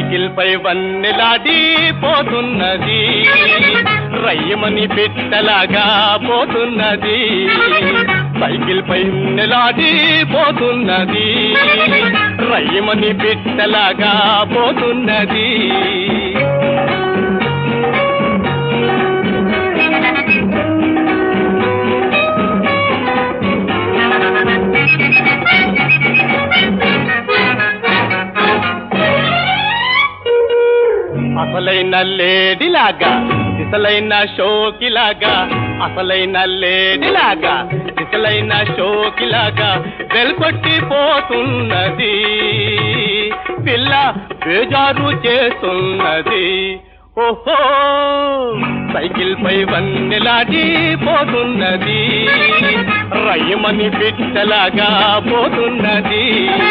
cycle పై వన్నెలాడి పోతున్నది రయ్యమని పెట్టలాగా పోతున్నది cycle పై నెలాడి పోతున్నది రయ్యమని పెట్టలాగా పోతున్నది అసలైన లేడిలాగా సిసలైన షోకిలాగా అసలైన లేడిలాగా సిసలైన షోకిలాగా వెల్కొట్టి పోతున్నది పిల్ల బేజారు చేస్తున్నది ఓహో సైకిల్ పై వన్నెలాడి పోతున్నది రయ్యమని పిట్టలాగా పోతున్నది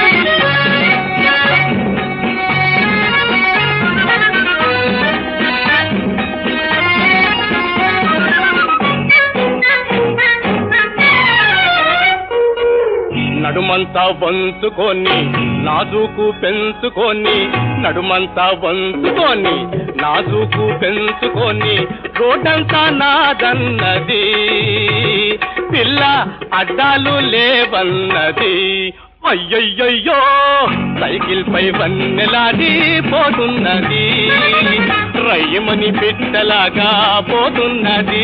నడుమంతా వంచుకొని నాజుకు పెంచుకొని నడుమంతా వంచుకొని నాజుకు పెంచుకొని రోడ్డంతా నాదన్నది పిల్ల అడ్డాలు లేవన్నది అయ్యయ్యయ్యో సైకిల్ పై వన్నెలాడి పోతున్నది రయ్యమని పిట్టలాగా పోతున్నది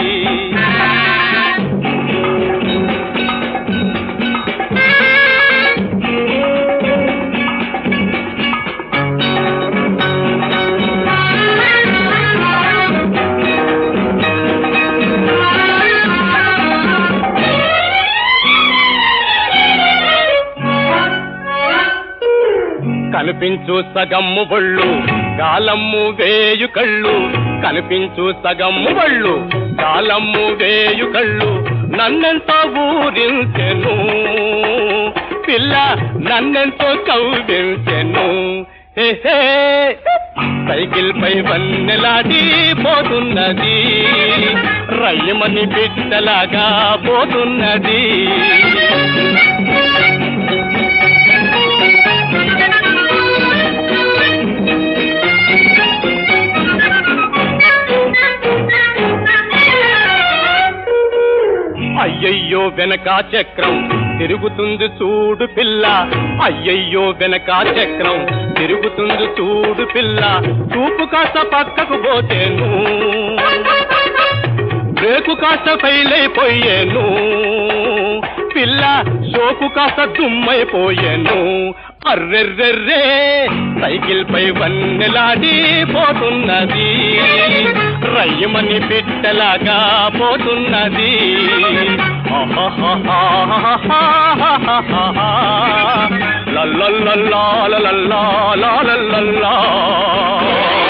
కనిపించు సగమ్ము బొళ్ళు గాలమ్ము వేయు కళ్ళు కనిపించు సగమ్ము బొళ్ళు గాలమ్ము వేయు కళ్ళు నన్నెంతో ఊరించెను పిల్ల నన్నెంతో కౌగించెను హే హే సైకిల్ పై వన్నెలాడి పోతున్నది రయ్యమని బిడ్డలాగా పోతున్నది అయ్యయ్యో వెనక చక్రం తిరుగుతుంది చూడు పిల్ల అయ్యయ్యో వెనక చక్రం తిరుగుతుంది చూడు పిల్ల చూపు కాస్త పక్కకు పోతేను బ్రేకు కాస్త ఫెయిల్ అయిపోయాను పిల్ల షోకు కాస్త దుమ్మైపోయాను అర్రెర్రెర్రే సైకిల్ పై వన్నెలాడి పోతున్నది రయ్యమని బిడ్డలాగా పోతున్నది లల్లల్లల్లా లల్లల్లా